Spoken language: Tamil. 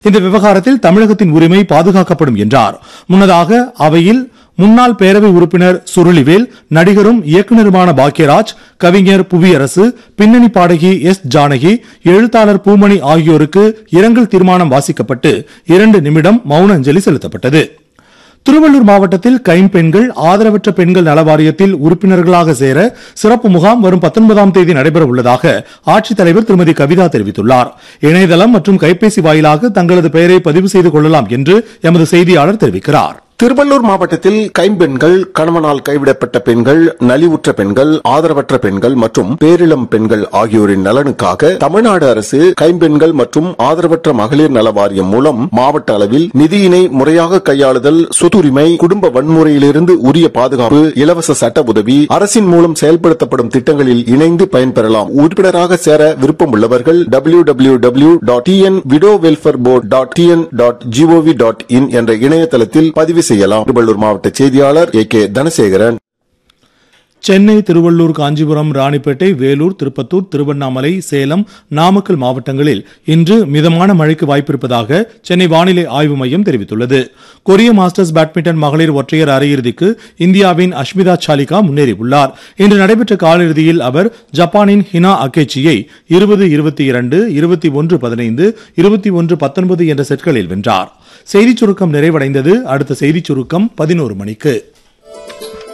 இந்த விவகாரத்தில் தமிழகத்தின் உரிமை பாதுகாக்கப்படும் என்றார் முன்னதாக அவையில் முன்னாள் பேரவை உறுப்பினர் சுருளிவேல் நடிகரும் இயக்குநருமான பாக்யராஜ் கவிஞர் புவியரசு பின்னணி பாடகி எஸ் ஜானகி எழுத்தாளர் பூமணி ஆகியோருக்கு இரங்கல் தீர்மானம் வாசிக்கப்பட்டு இரண்டு நிமிடம் மௌன அஞ்சலி செலுத்தப்பட்டது திருவள்ளூர் மாவட்டத்தில் கைம்பெண்கள் ஆதரவற்ற பெண்கள் நல வாரியத்தில் உறுப்பினர்களாக சேர சிறப்பு முகாம் வரும் 19ஆம் தேதி நடைபெற உள்ளதாக ஆட்சித்தலைவர் திருமதி கவிதா தெரிவித்துள்ளார் இணையதளம் மற்றும் கைபேசி வாயிலாக தங்களது பெயரை பதிவு செய்து கொள்ளலாம் என்று எமது செய்தியாளர் தெரிவிக்கிறார் திருவள்ளூர் மாவட்டத்தில் கைம்பெண்கள் கணவனால் கைவிடப்பட்ட பெண்கள் நலிவுற்ற பெண்கள் ஆதரவற்ற பெண்கள் மற்றும் பேரிளம் பெண்கள் ஆகியோரின் நலனுக்காக தமிழ்நாடு அரசு கைம்பெண்கள் மற்றும் ஆதரவற்ற மகளிர் நல வாரியம் மூலம் மாவட்ட அளவில் நிதியினை முறையாக கையாளுதல் சொத்துரிமை குடும்ப வன்முறையிலிருந்து உரிய பாதுகாப்பு இலவச சட்ட உதவி அரசின் மூலம் செயல்படுத்தப்படும் திட்டங்களில் இணைந்து பயன்பெறலாம் உறுப்பினராக சேர விருப்பம் உள்ளவர்கள் W W W dot TN widow welfare board dot TN dot GOV dot in என்ற இணையதளத்தில் பதிவு செய்யலாம் திருவள்ளூர் மாவட்ட செய்தியாளர் ஏ கே தனசேகரன் சென்னை திருவள்ளூர் காஞ்சிபுரம் ராணிப்பேட்டை வேலூர் திருப்பத்தூர் திருவண்ணாமலை சேலம் நாமக்கல் மாவட்டங்களில் இன்று மிதமான மழைக்கு வாய்ப்பிருப்பதாக சென்னை வானிலை ஆய்வு மையம் தெரிவித்துள்ளது கொரிய மாஸ்டர்ஸ் பேட்மிண்டன் மகளிர் ஒற்றையர் அரையிறுதிக்கு இந்தியாவின் அஷ்மிதா சாலிகா முன்னேறியுள்ளார் இன்று நடைபெற்ற காலிறுதியில் அவர் ஜப்பானின் ஹினா அகேச்சியை இருபது இருபத்தி இரண்டு இருபத்தி ஒன்று பதினைந்து இருபத்தி ஒன்று பத்தொன்பது என்ற செட்களில் வென்றார் செய்திச் சுருக்கம் நிறைவடைந்தது அடுத்த செய்திச் சுருக்கம் பதினோரு மணிக்கு